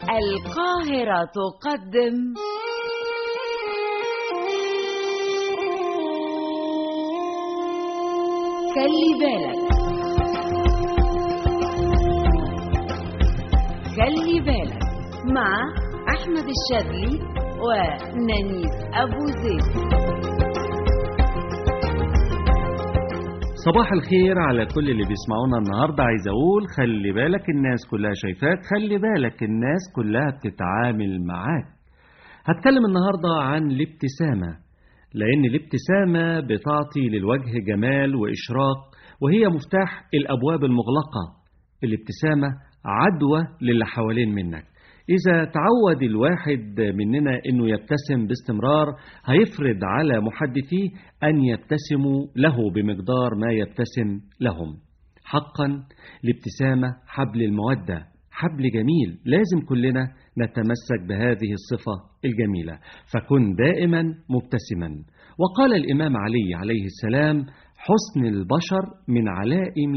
القاهرة تقدم خلي بالك خلي بالك مع أحمد الشاذلي ونانيس أبو زيد صباح الخير على كل اللي بيسمعونا النهارده عايز اقول خلي بالك الناس كلها شايفاك خلي بالك الناس كلها بتتعامل معاك هتكلم النهارده عن الابتسامه لان الابتسامه بتعطي للوجه جمال واشراق وهي مفتاح الابواب المغلقه الابتسامه عدوى للي حوالين منك إذا تعود الواحد مننا أنه يبتسم باستمرار هيفرض على محدثيه أن يبتسموا له بمقدار ما يبتسم لهم حقا الابتسامة حبل المودة حبل جميل لازم كلنا نتمسك بهذه الصفة الجميلة فكن دائما مبتسما وقال الإمام علي عليه السلام حسن البشر من علائم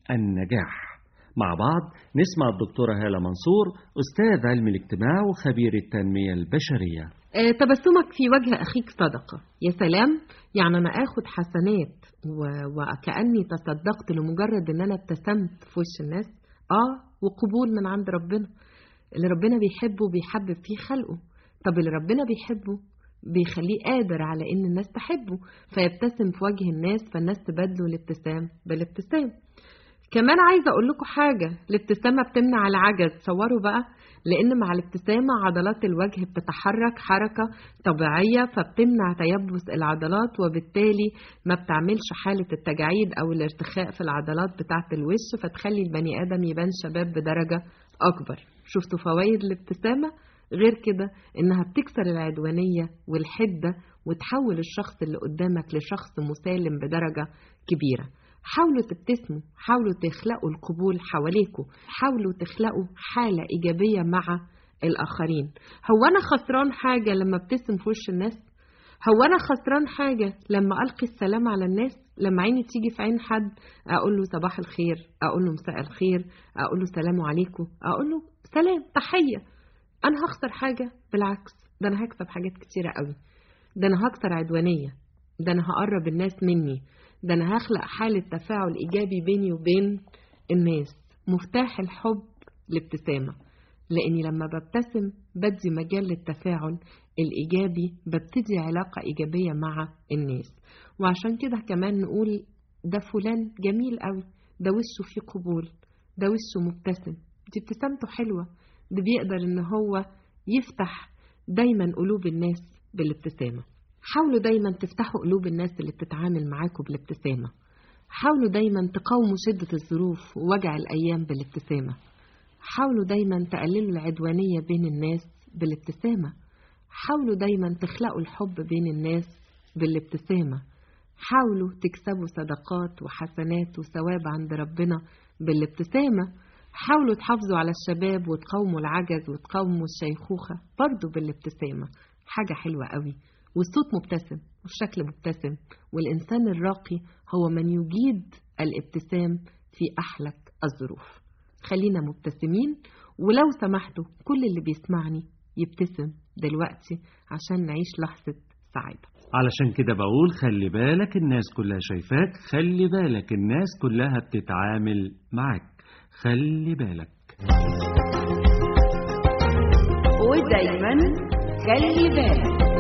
النجاح مع بعض نسمع الدكتورة هالة منصور أستاذ علم الاجتماع وخبير التنمية البشرية آه، تبسمك في وجه أخيك صدقة يا سلام يعني أنا أخد حسنات و... وكأني تصدقت لمجرد أن أنا ابتسمت في وش الناس آه وقبول من عند ربنا اللي ربنا بيحبه بيحبب فيه خلقه طب اللي ربنا بيحبه بيخليه قادر على ان الناس تحبه فيبتسم في وجه الناس فالناس تبادله الابتسام بالابتسام كمان عايزه اقول لكم حاجه الابتسامه بتمنع العجز تصوروا بقى لان مع الابتسامه عضلات الوجه بتتحرك حركه طبيعيه فبتمنع تيبس العضلات وبالتالي ما بتعملش حاله التجاعيد او الارتخاء في العضلات بتاعه الوش فتخلي البني ادم يبان شباب بدرجه اكبر شفتوا فوائد الابتسامه غير كده انها بتكسر العدوانيه والحده وتحول الشخص اللي قدامك لشخص مسالم بدرجه كبيره حاولوا تبتسموا حاولوا تخلقوا القبول حواليكوا حاولوا تخلقوا حالة إيجابية مع الآخرين هو أنا خسران حاجة لما ابتسم في وش الناس هو أنا خسران حاجة لما ألقي السلام على الناس لما عيني تيجي في عين حد أقول له صباح الخير أقول له مساء الخير أقول له سلام عليكم أقول له سلام تحية أنا هخسر حاجة بالعكس ده أنا هكسب حاجات كتيرة قوي ده أنا هكسر عدوانية ده أنا هقرب الناس مني ده أنا هخلق حالة تفاعل إيجابي بيني وبين الناس مفتاح الحب الابتسامة لأني لما ببتسم بدي مجال للتفاعل الإيجابي ببتدي علاقة إيجابية مع الناس وعشان كده كمان نقول ده فلان جميل قوي ده وشه فيه قبول ده وشه مبتسم دي ابتسامته حلوة ده بيقدر إن هو يفتح دايما قلوب الناس بالابتسامة حاولوا دايما تفتحوا قلوب الناس اللي بتتعامل معاكم بالابتسامة حاولوا دايما تقاوموا شدة الظروف ووجع الأيام بالابتسامة حاولوا دايما تقللوا العدوانية بين الناس بالابتسامة حاولوا دايما تخلقوا الحب بين الناس بالابتسامة حاولوا تكسبوا صدقات وحسنات وثواب عند ربنا بالابتسامة حاولوا تحافظوا على الشباب وتقاوموا العجز وتقاوموا الشيخوخة برضو بالابتسامة حاجة حلوة قوي والصوت مبتسم والشكل مبتسم والإنسان الراقي هو من يجيد الابتسام في أحلك الظروف خلينا مبتسمين ولو سمحتوا كل اللي بيسمعني يبتسم دلوقتي عشان نعيش لحظة سعادة علشان كده بقول خلي بالك الناس كلها شايفاك خلي بالك الناس كلها بتتعامل معاك خلي بالك ودايما خلي بالك